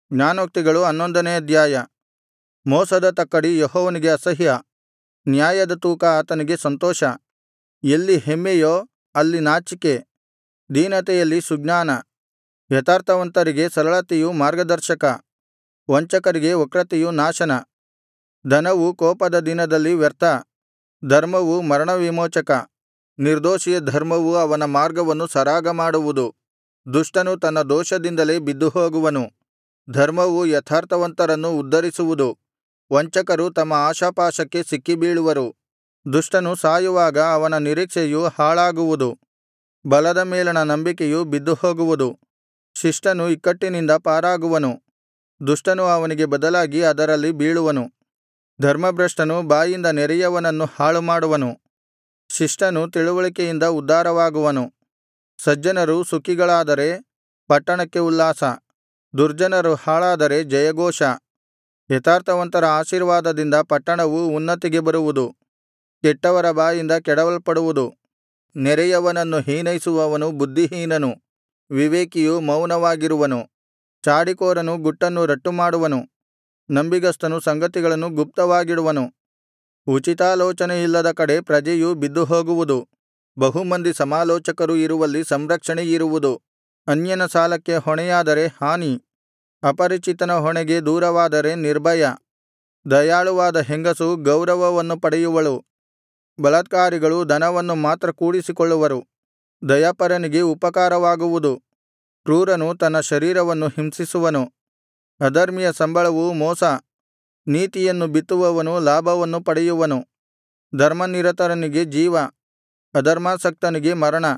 ಜ್ಞಾನೋಕ್ತಿಗಳು ಹನ್ನೊಂದನೇ ಅಧ್ಯಾಯ ಮೋಸದ ತಕ್ಕಡಿ ಯೆಹೋವನಿಗೆ ಅಸಹ್ಯ ನ್ಯಾಯದ ತೂಕ ಆತನಿಗೆ ಸಂತೋಷ ಎಲ್ಲಿ ಹೆಮ್ಮೆಯೋ ಅಲ್ಲಿ ನಾಚಿಕೆ ದೀನತೆಯಲ್ಲಿ ಸುಜ್ಞಾನ ಯಥಾರ್ಥವಂತರಿಗೆ ಸರಳತೆಯು ಮಾರ್ಗದರ್ಶಕ ವಂಚಕರಿಗೆ ವಕ್ರತೆಯು ನಾಶನ ಧನವು ಕೋಪದ ದಿನದಲ್ಲಿ ವ್ಯರ್ಥ ಧರ್ಮವು ಮರಣವಿಮೋಚಕ ನಿರ್ದೋಷಿಯ ಧರ್ಮವು ಅವನ ಮಾರ್ಗವನ್ನು ಸರಾಗಮಾಡುವುದು ದುಷ್ಟನು ತನ್ನ ದೋಷದಿಂದಲೇ ಬಿದ್ದುಹೋಗುವನು ಧರ್ಮವು ಯಥಾರ್ಥವಂತರನ್ನು ಉದ್ಧರಿಸುವುದು ವಂಚಕರು ತಮ್ಮ ಆಶಾಪಾಶಕ್ಕೆ ಸಿಕ್ಕಿಬೀಳುವರು ದುಷ್ಟನು ಸಾಯುವಾಗ ಅವನ ನಿರೀಕ್ಷೆಯು ಹಾಳಾಗುವುದು ಬಲದ ಮೇಲಣ ನಂಬಿಕೆಯು ಬಿದ್ದುಹೋಗುವುದು ಶಿಷ್ಟನು ಇಕ್ಕಟ್ಟಿನಿಂದ ಪಾರಾಗುವನು ದುಷ್ಟನು ಅವನಿಗೆ ಬದಲಾಗಿ ಅದರಲ್ಲಿ ಬೀಳುವನು ಧರ್ಮಭ್ರಷ್ಟನು ಬಾಯಿಂದ ನೆರೆಯವನನ್ನು ಹಾಳುಮಾಡುವನು ಶಿಷ್ಟನು ತಿಳುವಳಿಕೆಯಿಂದ ಉದ್ಧಾರವಾಗುವನು ಸಜ್ಜನರು ಸುಖಿಗಳಾದರೆ ಪಟ್ಟಣಕ್ಕೆ ಉಲ್ಲಾಸ ದುರ್ಜನರು ಹಾಳಾದರೆ ಜಯಘೋಷ ಯಥಾರ್ಥವಂತರ ಆಶೀರ್ವಾದದಿಂದ ಪಟ್ಟಣವು ಉನ್ನತಿಗೆ ಬರುವುದು ಕೆಟ್ಟವರ ಬಾಯಿಂದ ಕೆಡವಲ್ಪಡುವುದು ನೆರೆಯವನನ್ನು ಹೀನೈಸುವವನು ಬುದ್ಧಿಹೀನನು ವಿವೇಕಿಯು ಮೌನವಾಗಿರುವನು ಚಾಡಿಕೋರನು ಗುಟ್ಟನ್ನು ರಟ್ಟುಮಾಡುವನು ನಂಬಿಗಸ್ತನು ಸಂಗತಿಗಳನ್ನು ಗುಪ್ತವಾಗಿಡುವನು ಉಚಿತಾಲೋಚನೆಯಿಲ್ಲದ ಕಡೆ ಪ್ರಜೆಯು ಬಿದ್ದುಹೋಗುವುದು ಬಹು ಮಂದಿ ಸಮಾಲೋಚಕರು ಇರುವಲ್ಲಿ ಸಂರಕ್ಷಣೆಯಿರುವುದು ಅನ್ಯನ ಸಾಲಕ್ಕೆ ಹೊಣೆಯಾದರೆ ಹಾನಿ ಅಪರಿಚಿತನ ಹೊಣೆಗೆ ದೂರವಾದರೆ ನಿರ್ಭಯ ದಯಾಳುವಾದ ಹೆಂಗಸು ಗೌರವವನ್ನು ಪಡೆಯುವಳು ಬಲಾತ್ಕಾರಿಗಳು ಧನವನ್ನು ಮಾತ್ರ ಕೂಡಿಸಿಕೊಳ್ಳುವರು ದಯಾಪರನಿಗೆ ಉಪಕಾರವಾಗುವುದು ಕ್ರೂರನು ತನ್ನ ಶರೀರವನ್ನು ಹಿಂಸಿಸುವನು ಅಧರ್ಮಿಯ ಸಂಬಳವು ಮೋಸ ನೀತಿಯನ್ನು ಬಿತ್ತುವವನು ಲಾಭವನ್ನು ಪಡೆಯುವನು ಧರ್ಮನಿರತನಿಗೆ ಜೀವ ಅಧರ್ಮಾಸಕ್ತನಿಗೆ ಮರಣ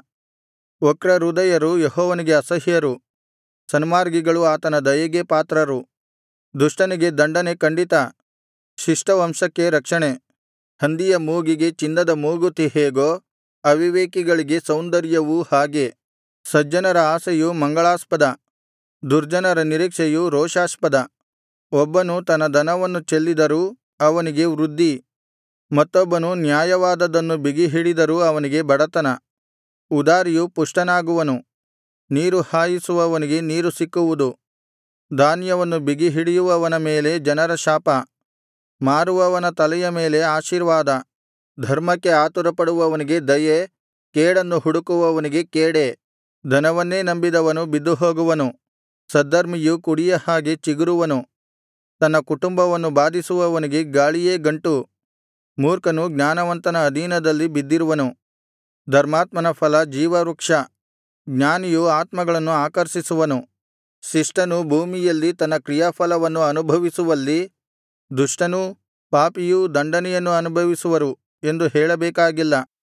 ವಕ್ರಹೃದಯರು ಯೆಹೋವನಿಗೆ ಅಸಹ್ಯರು ಸನ್ಮಾರ್ಗಿಗಳು ಆತನ ದಯೆಗೆ ಪಾತ್ರರು ದುಷ್ಟನಿಗೆ ದಂಡನೆ ಖಂಡಿತ ಶಿಷ್ಟವಂಶಕ್ಕೆ ರಕ್ಷಣೆ ಹಂದಿಯ ಮೂಗಿಗೆ ಚಿನ್ನದ ಮೂಗುತಿ ಹೇಗೋ ಅವಿವೇಕಿಗಳಿಗೆ ಸೌಂದರ್ಯವೂ ಹಾಗೆ ಸಜ್ಜನರ ಆಶೆಯು ಮಂಗಳಾಸ್ಪದ ದುರ್ಜನರ ನಿರೀಕ್ಷೆಯು ರೋಷಾಸ್ಪದ ಒಬ್ಬನು ತನ್ನ ಧನವನ್ನು ಚೆಲ್ಲಿದರೂ ಅವನಿಗೆ ವೃದ್ಧಿ ಮತ್ತೊಬ್ಬನು ನ್ಯಾಯವಾದದ್ದನ್ನು ಬಿಗಿಹಿಡಿದರೂ ಅವನಿಗೆ ಬಡತನ ಉದಾರಿಯು ಪುಷ್ಟನಾಗುವನು ನೀರು ಹಾಯಿಸುವವನಿಗೆ ನೀರು ಸಿಕ್ಕುವುದು ಧಾನ್ಯವನ್ನು ಬಿಗಿಹಿಡಿಯುವವನ ಮೇಲೆ ಜನರ ಶಾಪ ಮಾರುವವನ ತಲೆಯ ಮೇಲೆ ಆಶೀರ್ವಾದ ಧರ್ಮಕ್ಕೆ ಆತುರಪಡುವವನಿಗೆ ದಯೆ ಕೇಡನ್ನು ಹುಡುಕುವವನಿಗೆ ಕೇಡೇ ಧನವನ್ನೇ ನಂಬಿದವನು ಬಿದ್ದುಹೋಗುವನು ಸದ್ಧರ್ಮಿಯು ಕುಡಿಯ ಹಾಗೆ ಚಿಗುರುವನು ತನ್ನ ಕುಟುಂಬವನ್ನು ಬಾಧಿಸುವವನಿಗೆ ಗಾಳಿಯೇ ಗಂಟು ಮೂರ್ಖನು ಜ್ಞಾನವಂತನ ಅಧೀನದಲ್ಲಿ ಬಿದ್ದಿರುವನು ಧರ್ಮಾತ್ಮನ ಫಲ ಜೀವವೃಕ್ಷ ಜ್ಞಾನಿಯು ಆತ್ಮಗಳನ್ನು ಆಕರ್ಷಿಸುವನು ಶಿಷ್ಟನು ಭೂಮಿಯಲ್ಲಿ ತನ್ನ ಕ್ರಿಯಾಫಲವನ್ನು ಅನುಭವಿಸುವಲ್ಲಿ ದುಷ್ಟನೂ ಪಾಪಿಯೂ ದಂಡನೆಯನ್ನು ಅನುಭವಿಸುವರು ಎಂದು ಹೇಳಬೇಕಾಗಿಲ್ಲ